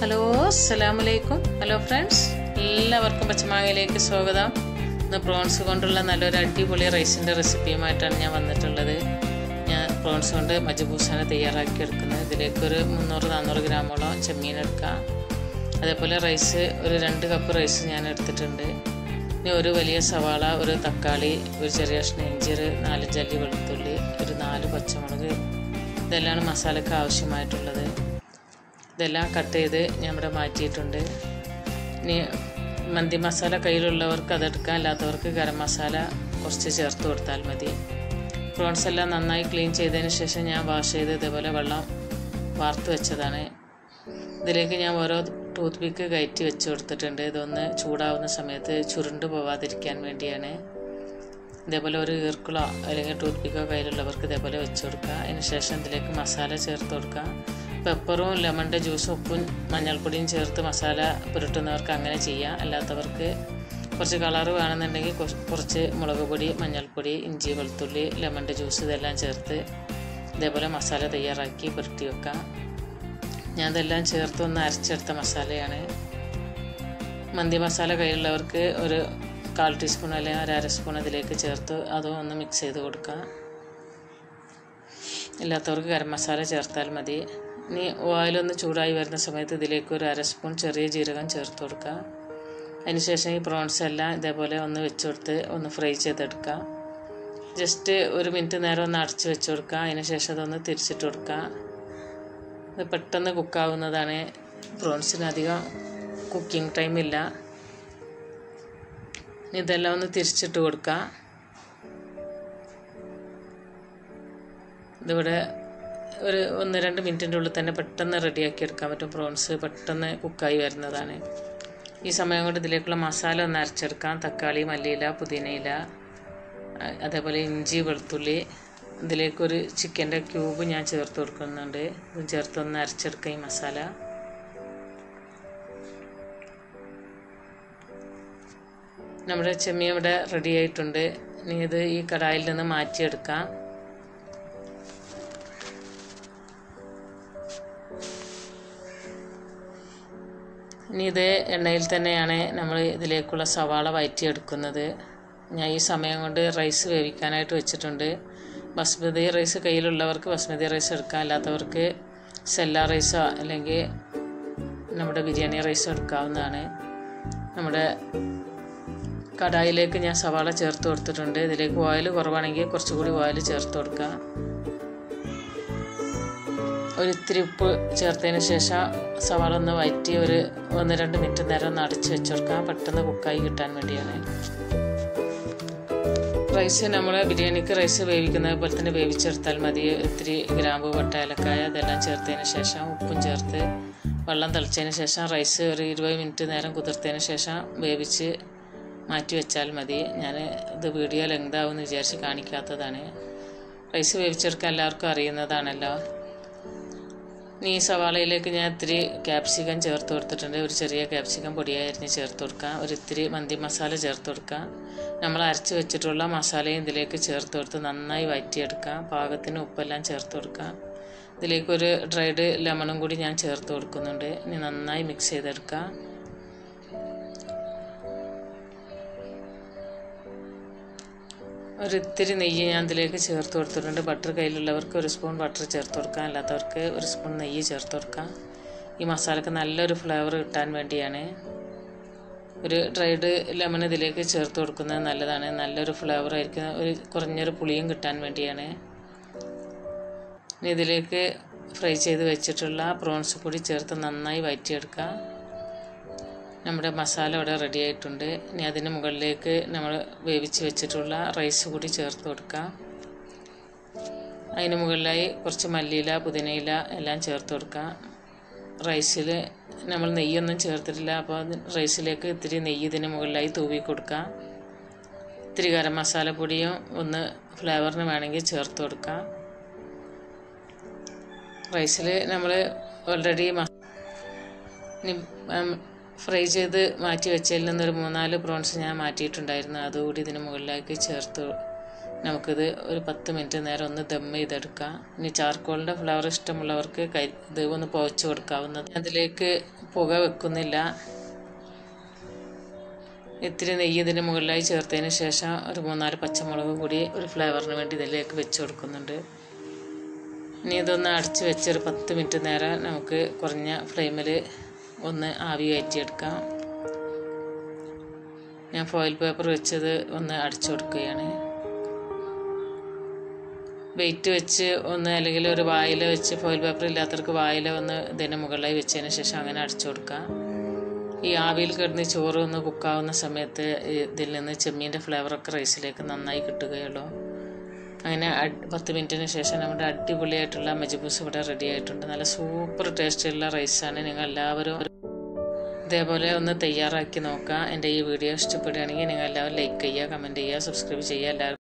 hello അസ്സലാമു അലൈക്കും hello friends എല്ലാവർക്കും പച്ചമാങ്ങയിലേക്ക് സ്വാഗതം ഇന്ന് പ്രോൺസ് കൊണ്ടുള്ള നല്ലൊരു അടിപൊളി റൈസിൻ്റെ റെസിപ്പിയുമായിട്ടാണ് ഞാൻ വന്നിട്ടുള്ളത് ഞാൻ പ്രോൺസ് കൊണ്ട് മജബൂസാണ് തയ്യാറാക്കി എടുക്കുന്നത് ഇതിലേക്കൊരു മുന്നൂറ് നാന്നൂറ് ഗ്രാമോളം ചെമ്മീൻ എടുക്കാം അതേപോലെ റൈസ് ഒരു രണ്ട് കപ്പ് റൈസ് ഞാൻ എടുത്തിട്ടുണ്ട് ഇനി ഒരു വലിയ സവാള ഒരു തക്കാളി ഒരു ചെറിയ കഷ്ണം ഇഞ്ചി ഒരു നാല് ജല്ലി വെളുത്തുള്ളി ഒരു നാല് പച്ചമുളക് ഇതെല്ലാം മസാലയ്ക്ക് ആവശ്യമായിട്ടുള്ളത് ഇതെല്ലാം കട്ട് ചെയ്ത് ഞാൻ ഇവിടെ മാറ്റിയിട്ടുണ്ട് ഇനി മന്തി മസാല കയ്യിലുള്ളവർക്ക് അതെടുക്കാം അല്ലാത്തവർക്ക് ഗരം മസാല കുറച്ച് ചേർത്ത് കൊടുത്താൽ മതി പ്രോൺസ് എല്ലാം നന്നായി ക്ലീൻ ചെയ്തതിന് ശേഷം ഞാൻ വാഷ് ചെയ്ത് ഇതേപോലെ വെള്ളം വാർത്ത് വെച്ചതാണ് ഇതിലേക്ക് ഞാൻ ഓരോ ടൂത്ത് പിക്ക് കയറ്റി വെച്ച് കൊടുത്തിട്ടുണ്ട് ഇതൊന്ന് ചൂടാവുന്ന സമയത്ത് ചുരുണ്ട് പോവാതിരിക്കാൻ വേണ്ടിയാണ് ഇതേപോലെ ഒരു ഈർക്കുളോ അല്ലെങ്കിൽ ടൂത്ത് പിക്കോ കയ്യിലുള്ളവർക്ക് ഇതേപോലെ വെച്ച് കൊടുക്കുക അതിന് ശേഷം ഇതിലേക്ക് മസാല ചേർത്ത് കൊടുക്കുക പെപ്പറും ലെമണിൻ്റെ ജ്യൂസും ഉപ്പും മഞ്ഞൾപ്പൊടിയും ചേർത്ത് മസാല പുരട്ടുന്നവർക്ക് അങ്ങനെ ചെയ്യാം അല്ലാത്തവർക്ക് കുറച്ച് കളറ് വേണമെന്നുണ്ടെങ്കിൽ കുറച്ച് മുളക് പൊടി മഞ്ഞൾപ്പൊടി ഇഞ്ചി വെളുത്തുള്ളി ലെമണിൻ്റെ ജ്യൂസ് ഇതെല്ലാം ചേർത്ത് ഇതേപോലെ മസാല തയ്യാറാക്കി പുരട്ടി വെക്കാം ഞാൻ ഇതെല്ലാം ചേർത്ത് ഒന്ന് അരച്ചെടുത്ത മസാലയാണ് മന്തി മസാല കയ്യിലുള്ളവർക്ക് ഒരു കാൽ ടീസ്പൂൺ അല്ലെങ്കിൽ ഒരു അര സ്പൂൺ അതിലേക്ക് ചേർത്ത് അതും ഒന്ന് മിക്സ് ചെയ്ത് കൊടുക്കുക ഇല്ലാത്തവർക്ക് ഗരം മസാല ചേർത്താൽ മതി ഇനി ഓയിലൊന്ന് ചൂടായി വരുന്ന സമയത്ത് ഇതിലേക്ക് ഒരു അര സ്പൂൺ ചെറിയ ജീരകം ചേർത്ത് കൊടുക്കുക അതിനുശേഷം ഈ പ്രോൺസ് എല്ലാം ഇതേപോലെ ഒന്ന് വെച്ച് കൊടുത്ത് ഒന്ന് ഫ്രൈ ചെയ്തെടുക്കുക ജസ്റ്റ് ഒരു മിനിറ്റ് നേരം ഒന്ന് അടച്ച് വെച്ച് കൊടുക്കുക അതിന് ശേഷം അതൊന്ന് തിരിച്ചിട്ട് കൊടുക്കുക ഇത് പെട്ടെന്ന് കുക്കാവുന്നതാണ് പ്രോൺസിന് അധികം കുക്കിംഗ് ടൈമില്ല ഇതെല്ലാം ഒന്ന് തിരിച്ചിട്ട് കൊടുക്കുക ഇതിവിടെ ഒരു ഒന്ന് രണ്ട് മിനിറ്റിൻ്റെ ഉള്ളിൽ തന്നെ പെട്ടെന്ന് റെഡിയാക്കി എടുക്കാൻ പറ്റും പ്രോൺസ് പെട്ടെന്ന് കുക്കായി വരുന്നതാണ് ഈ സമയം കൊണ്ട് ഇതിലേക്കുള്ള മസാല ഒന്ന് അരച്ചെടുക്കാം തക്കാളി മല്ലിയില പുതിനയില അതേപോലെ ഇഞ്ചി വെളുത്തുള്ളി ഇതിലേക്കൊരു ചിക്കൻ്റെ ക്യൂബ് ഞാൻ ചേർത്ത് കൊടുക്കുന്നുണ്ട് ഇത് ചേർത്ത് ഒന്ന് അരച്ചെടുക്കുക ഈ മസാല നമ്മുടെ ചെമ്മീൻ ഇവിടെ റെഡി ആയിട്ടുണ്ട് ഇനി ഇത് ഈ കടായിൽ നിന്ന് മാറ്റിയെടുക്കാം ഇനി ഇത് എണ്ണയിൽ തന്നെയാണ് നമ്മൾ ഇതിലേക്കുള്ള സവാള വയറ്റിയെടുക്കുന്നത് ഞാൻ ഈ സമയം കൊണ്ട് റൈസ് വേവിക്കാനായിട്ട് വെച്ചിട്ടുണ്ട് ബസ്മതി റൈസ് കയ്യിലുള്ളവർക്ക് ബസ്മതി റൈസ് എടുക്കാം അല്ലാത്തവർക്ക് സെല്ല റൈസോ അല്ലെങ്കിൽ നമ്മുടെ ബിരിയാണി റൈസോ എടുക്കാവുന്നതാണ് നമ്മുടെ കടായിലേക്ക് ഞാൻ സവാള ചേർത്ത് കൊടുത്തിട്ടുണ്ട് ഇതിലേക്ക് ഓയിൽ കുറവാണെങ്കിൽ കുറച്ചുകൂടി ഓയിൽ ചേർത്ത് കൊടുക്കുക ഒരു ഇത്തിരി ഉപ്പ് ചേർത്തതിന് ശേഷം സവാള ഒന്ന് വയറ്റി ഒരു ഒന്ന് രണ്ട് മിനിറ്റ് നേരം ഒന്ന് അടച്ച് വെച്ച് കൊടുക്കാം പെട്ടെന്ന് കുക്കായി കിട്ടാൻ വേണ്ടിയാണ് റൈസ് നമ്മൾ ബിരിയാണിക്ക് റൈസ് വേവിക്കുന്നത് പോലെ തന്നെ വേവിച്ചെടുത്താൽ മതി ഇത്തിരി ഗ്രാമ്പ് പട്ട ഏലക്കായ അതെല്ലാം ചേർത്തതിന് ശേഷം ഉപ്പും ചേർത്ത് വെള്ളം തിളച്ചതിന് ശേഷം റൈസ് ഒരു ഇരുപത് മിനിറ്റ് നേരം കുതിർത്തതിന് ശേഷം വേവിച്ച് മാറ്റി വെച്ചാൽ മതി ഞാൻ ഇത് വീഡിയോ ലെങ്താവുമെന്ന് വിചാരിച്ച് കാണിക്കാത്തതാണ് റൈസ് വേവിച്ചെടുക്കാൻ എല്ലാവർക്കും അറിയുന്നതാണല്ലോ ഇനി ഈ സവാളയിലേക്ക് ഞാൻ ഇത്തിരി ക്യാപ്സിക്കം ചേർത്ത് കൊടുത്തിട്ടുണ്ട് ഒരു ചെറിയ ക്യാപ്സിക്കം പൊടിയായി അരിഞ്ഞ് ചേർത്ത് കൊടുക്കുക ഒരു ഇത്തിരി മന്തി മസാല ചേർത്ത് കൊടുക്കുക നമ്മൾ അരച്ച് വെച്ചിട്ടുള്ള മസാലയും ഇതിലേക്ക് ചേർത്ത് കൊടുത്ത് നന്നായി വഴറ്റിയെടുക്കുക പാകത്തിന് ഉപ്പെല്ലാം ചേർത്ത് കൊടുക്കുക ഇതിലേക്ക് ഒരു ഡ്രൈഡ് ലെമണും കൂടി ഞാൻ ചേർത്ത് കൊടുക്കുന്നുണ്ട് ഇനി നന്നായി മിക്സ് ചെയ്തെടുക്കുക ഒരു ഇത്തിരി നെയ്യ് ഞാൻ ഇതിലേക്ക് ചേർത്ത് കൊടുത്തിട്ടുണ്ട് ബട്ടർ കയ്യിലുള്ളവർക്ക് ഒരു സ്പൂൺ ബട്ടർ ചേർത്ത് കൊടുക്കാം അല്ലാത്തവർക്ക് ഒരു സ്പൂൺ നെയ്യ് ചേർത്ത് കൊടുക്കാം ഈ മസാലക്ക് നല്ലൊരു ഫ്ലേവർ കിട്ടാൻ വേണ്ടിയാണ് ഒരു ഡ്രൈഡ് ലെമൺ ഇതിലേക്ക് ചേർത്ത് കൊടുക്കുന്നത് നല്ലതാണ് നല്ലൊരു ഫ്ലേവർ ആയിരിക്കും ഒരു കുറഞ്ഞൊരു പുളിയും കിട്ടാൻ വേണ്ടിയാണ് ഇനി ഇതിലേക്ക് ഫ്രൈ ചെയ്ത് വെച്ചിട്ടുള്ള പ്രോൺസ് കൂടി ചേർത്ത് നന്നായി വഴറ്റിയെടുക്കുക നമ്മുടെ മസാല ഇവിടെ റെഡി ആയിട്ടുണ്ട് ഇനി അതിന് മുകളിലേക്ക് നമ്മൾ വേവിച്ച് വെച്ചിട്ടുള്ള റൈസ് കൂടി ചേർത്ത് കൊടുക്കാം അതിന് മുകളിലായി കുറച്ച് മല്ലിയില പുതിനയില എല്ലാം ചേർത്ത് കൊടുക്കാം റൈസിൽ നമ്മൾ നെയ്യൊന്നും ചേർത്തിട്ടില്ല അപ്പോൾ റൈസിലേക്ക് ഇത്തിരി നെയ്യ് ഇതിന് മുകളിലായി തൂവി കൊടുക്കാം ഇത്തിരി ഗരം മസാല പൊടിയും ഒന്ന് ഫ്ലേവറിന് വേണമെങ്കിൽ ചേർത്ത് കൊടുക്കാം റൈസിൽ നമ്മൾ ഓൾറെഡി ഫ്രൈ ചെയ്ത് മാറ്റി വെച്ചതിൽ നിന്നൊരു മൂന്നാല് പ്രോൺസ് ഞാൻ മാറ്റിയിട്ടുണ്ടായിരുന്നു അതുകൂടി ഇതിന് മുകളിലേക്ക് ചേർത്ത് നമുക്കിത് ഒരു പത്ത് മിനിറ്റ് നേരം ഒന്ന് ദം ചെയ്തെടുക്കാം ഇനി ചാർക്കോളിൻ്റെ ഫ്ലവർ ഇഷ്ടമുള്ളവർക്ക് കൈ ഇത് ഒന്ന് പുകച്ച് കൊടുക്കാവുന്നത് അതിലേക്ക് പുക വെക്കുന്നില്ല ഇത്തിരി നെയ്യ് ഇതിന് മുകളിലായി ചേർത്തതിന് ശേഷം ഒരു മൂന്നാല് പച്ചമുളക് കൂടി ഒരു ഫ്ലേവറിന് വേണ്ടി ഇതിലേക്ക് വെച്ച് കൊടുക്കുന്നുണ്ട് ഇനി ഇതൊന്ന് അടച്ച് വെച്ച് ഒരു പത്ത് മിനിറ്റ് നേരം നമുക്ക് കുറഞ്ഞ ഫ്ലെയിമിൽ ഒന്ന് ആവി കയറ്റിയെടുക്കാം ഞാൻ ഫോയിൽ പേപ്പർ വെച്ചത് ഒന്ന് അടച്ചു കൊടുക്കുകയാണ് വെയിറ്റ് വെച്ച് ഒന്ന് അല്ലെങ്കിൽ ഒരു വായില വെച്ച് ഫോയിൽ പേപ്പർ ഇല്ലാത്തവർക്ക് വായില ഒന്ന് ഇതിന് മുകളിലായി വെച്ചതിന് ശേഷം അങ്ങനെ അടച്ചു കൊടുക്കുക ഈ ആവിയിൽ കിടന്ന് ചോറ് ഒന്ന് കുക്കാവുന്ന സമയത്ത് ഇതിൽ നിന്ന് ചെമ്മീൻ്റെ ഫ്ലേവറൊക്കെ റൈസിലേക്ക് നന്നായി കിട്ടുകയുള്ളൂ അങ്ങനെ പത്ത് മിനിറ്റിന് ശേഷം നമ്മുടെ അടിപൊളിയായിട്ടുള്ള മജബൂസ് ഇവിടെ റെഡി ആയിട്ടുണ്ട് നല്ല സൂപ്പർ ടേസ്റ്റുള്ള റൈസാണ് നിങ്ങൾ എല്ലാവരും ഇതേപോലെ ഒന്ന് തയ്യാറാക്കി നോക്കുക എൻ്റെ ഈ വീഡിയോ ഇഷ്ടപ്പെടുകയാണെങ്കിൽ നിങ്ങൾ എല്ലാവരും ലൈക്ക് ചെയ്യുക കമൻറ്റ് ചെയ്യുക സബ്സ്ക്രൈബ് ചെയ്യുക എല്ലാവരും